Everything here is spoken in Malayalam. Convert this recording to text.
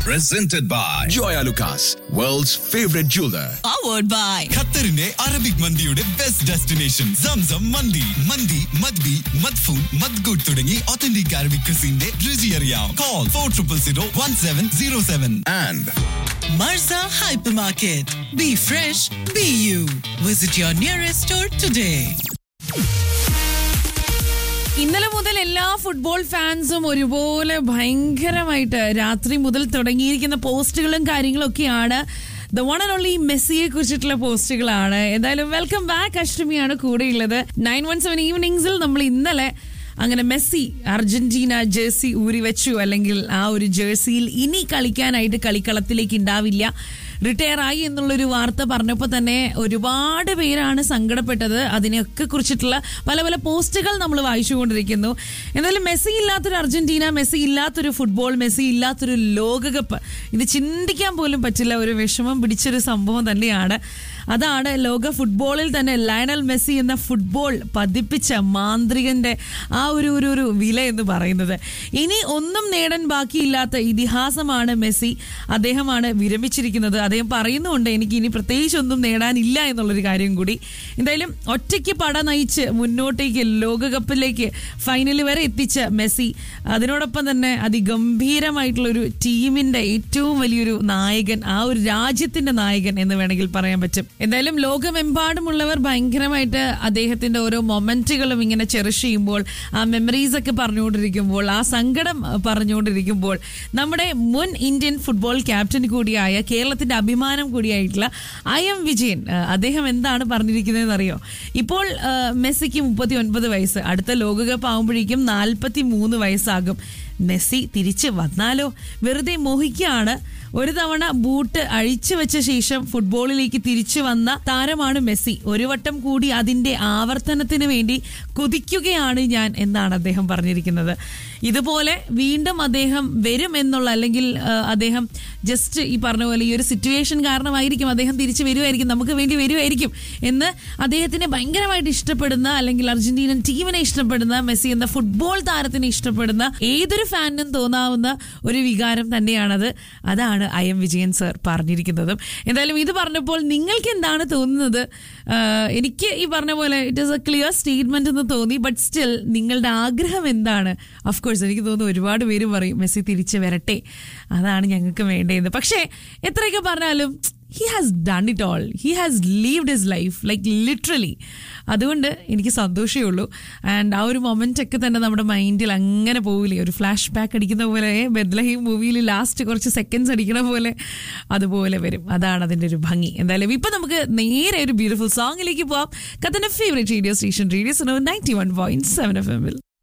presented by Joya Lucas, world's favorite jeweler. powered by ഖത്തറിന്റെ അറബിക് മന്തിയുടെ best destination Zamzam mandi mandi madhbi madfoon madghout തുടങ്ങി ഒത്തന്റിക് അറബിക് ക്രിസിന്റെ രുചി അറിയാം call four triple zero one seven zero seven And Marza Hypermarket. Be fresh, be you. Visit your nearest store today. ഇന്നലെ മുതൽ എല്ലാ ഫുട്ബോൾ ഫാൻസും ഒരുപോലെ ഭയങ്കരമായിട്ട് രാത്രി മുതൽ തുടങ്ങിയിരിക്കുന്ന പോസ്റ്റുകളും കാര്യങ്ങളും ഒക്കെയാണ് ദ വൺ ആൻഡ് ഓൺലി മെസ്സിയെ കുറിച്ചിട്ടുള്ള പോസ്റ്റുകളാണ് എന്തായാലും വെൽക്കം ബാക്ക് അഷ്ടമിയാണ് കൂടെയുള്ളത് നയൻ വൺ സെവൻ ഈവനിങ്സിൽ നമ്മൾ ഇന്നലെ അങ്ങനെ മെസ്സി അർജന്റീന ജേഴ്സി ഊരി വെച്ചു അല്ലെങ്കിൽ ആ ഒരു ജേഴ്സിയിൽ ഇനി കളിക്കാനായിട്ട് കളിക്കളത്തിലേക്ക് ഉണ്ടാവില്ല റിട്ടയർ ആയി എന്നുള്ളൊരു വാർത്ത പറഞ്ഞപ്പോൾ തന്നെ ഒരുപാട് പേരാണ് സങ്കടപ്പെട്ടത് അതിനെയൊക്കെ കുറിച്ചിട്ടുള്ള പല പല പോസ്റ്റുകൾ നമ്മൾ വായിച്ചുകൊണ്ടിരിക്കുന്നു എന്നാലും മെസ്സി ഇല്ലാത്തൊരു അർജന്റീന മെസ്സി ഇല്ലാത്തൊരു ഫുട്ബോൾ മെസ്സി ഇല്ലാത്തൊരു ലോകകപ്പ് ഇത് ചിന്തിക്കാൻ പോലും പറ്റില്ല ഒരു വിഷമം പിടിച്ചൊരു സംഭവം തന്നെയാണ് അതാണ് ലോക ഫുട്ബോളിൽ തന്നെ ലയണൽ മെസ്സി എന്ന ഫുട്ബോൾ പതിപ്പിച്ച മാന്ത്രികന്റെ ആ ഒരു ഒരു ഒരു വില എന്ന് പറയുന്നത് ഇനി ഒന്നും നേടാൻ ബാക്കിയില്ലാത്ത ഇതിഹാസമാണ് മെസ്സി അദ്ദേഹമാണ് വിരമിച്ചിരിക്കുന്നത് അദ്ദേഹം പറയുന്നുണ്ട് എനിക്ക് ഇനി പ്രത്യേകിച്ച് ഒന്നും നേടാനില്ല എന്നുള്ളൊരു കാര്യം കൂടി എന്തായാലും ഒറ്റയ്ക്ക് പട നയിച്ച് മുന്നോട്ടേക്ക് ലോകകപ്പിലേക്ക് ഫൈനൽ വരെ എത്തിച്ച മെസ്സി അതിനോടൊപ്പം തന്നെ അതിഗംഭീരമായിട്ടുള്ള ഒരു ടീമിന്റെ ഏറ്റവും വലിയൊരു നായകൻ ആ ഒരു രാജ്യത്തിന്റെ നായകൻ എന്ന് വേണമെങ്കിൽ പറയാൻ പറ്റും എന്തായാലും ലോകമെമ്പാടുമുള്ളവർ ഭയങ്കരമായിട്ട് അദ്ദേഹത്തിന്റെ ഓരോ മൊമെന്റുകളും ഇങ്ങനെ ചെറിഷ് ചെയ്യുമ്പോൾ ആ മെമ്മറീസ് ഒക്കെ പറഞ്ഞുകൊണ്ടിരിക്കുമ്പോൾ ആ സങ്കടം പറഞ്ഞുകൊണ്ടിരിക്കുമ്പോൾ നമ്മുടെ മുൻ ഇന്ത്യൻ ഫുട്ബോൾ ക്യാപ്റ്റൻ കൂടിയായ കേരളത്തിന്റെ അഭിമാനം കൂടിയായിട്ടുള്ള ഐ എം വിജയൻ ആ, അദ്ദേഹം എന്താണ് പറഞ്ഞിരിക്കുന്നതെന്ന് അറിയോ ഇപ്പോൾ ആ, മെസ്സിക്ക് മുപ്പത്തി ഒൻപത് വയസ്സ് അടുത്ത ലോകകപ്പ് ആകുമ്പോഴേക്കും നാൽപ്പത്തി മൂന്ന് വയസ്സാകും മെസ്സി തിരിച്ച് വന്നാലോ വെറുതെ മോഹിക്കുകയാണ് ഒരു തവണ ബൂട്ട് അഴിച്ചു വെച്ച ശേഷം ഫുട്ബോളിലേക്ക് തിരിച്ചു വന്ന താരമാണ് മെസ്സി ഒരു വട്ടം കൂടി അതിന്റെ ആവർത്തനത്തിന് വേണ്ടി കുതിക്കുകയാണ് ഞാൻ എന്നാണ് അദ്ദേഹം പറഞ്ഞിരിക്കുന്നത് ഇതുപോലെ വീണ്ടും അദ്ദേഹം വരും എന്നുള്ള അല്ലെങ്കിൽ ആ, അദ്ദേഹം ജസ്റ്റ് ഈ പറഞ്ഞ പോലെ ഈ ഒരു സിറ്റുവേഷൻ കാരണമായിരിക്കും അദ്ദേഹം തിരിച്ചു വരുമായിരിക്കും നമുക്ക് വേണ്ടി വരുമായിരിക്കും എന്ന് അദ്ദേഹത്തിനെ ഭയങ്കരമായിട്ട് ഇഷ്ടപ്പെടുന്ന അല്ലെങ്കിൽ അർജന്റീനൻ ടീമിനെ ഇഷ്ടപ്പെടുന്ന മെസ്സി എന്ന ഫുട്ബോൾ താരത്തിനെ ഇഷ്ടപ്പെടുന്ന ഏതൊരു ഫാനിനും തോന്നാവുന്ന ഒരു വികാരം തന്നെയാണത് അതാണ് ഐ എം വിജയൻ സർ പറഞ്ഞിരിക്കുന്നതും എന്തായാലും ഇത് പറഞ്ഞപ്പോൾ നിങ്ങൾക്ക് എന്താണ് തോന്നുന്നത് ആഹ് എനിക്ക് ഈ പറഞ്ഞ പോലെ it is a clear statement എന്ന് തോന്നി ബട്ട് സ്റ്റിൽ നിങ്ങളുടെ ആഗ്രഹം എന്താണ് ഓഫ് കോഴ്സ് എനിക്ക് തോന്നുന്നു ഒരുപാട് പേര് പറയും മെസ്സി തിരിച്ച് വരട്ടെ അതാണ് ഞങ്ങൾക്ക് വേണ്ടത് പക്ഷേ എത്രയൊക്കെ പറഞ്ഞാലും he has done it all he has lived his life like literally അതുകൊണ്ട് എനിക്ക് സന്തോഷമേ ഉള്ളൂ ആൻഡ് ആ ഒരു മൊമെന്റ് ഒക്കെ തന്നെ നമ്മുടെ മൈൻഡിൽ അങ്ങനെ പോവില്ലേ ഒരു ഫ്ലാഷ് ബാക്ക് അടിക്കുന്ന പോലെ ബെദ്ലഹീം മൂവിയിൽ ലാസ്റ്റ് കുറച്ച് സെക്കൻഡ്സ് അടിക്കണ പോലെ അതുപോലെ വരും അതാണ് അതിൻ്റെ ഒരു ഭംഗി എന്തായാലും ഇപ്പം നമുക്ക് നേരെ ഒരു ബ്യൂട്ടിഫുൾ സോങ്ങിലേക്ക് പോവാം കത്തൻ്റെ favourite radio station radio so ninety one point seven F എമ്മിൽ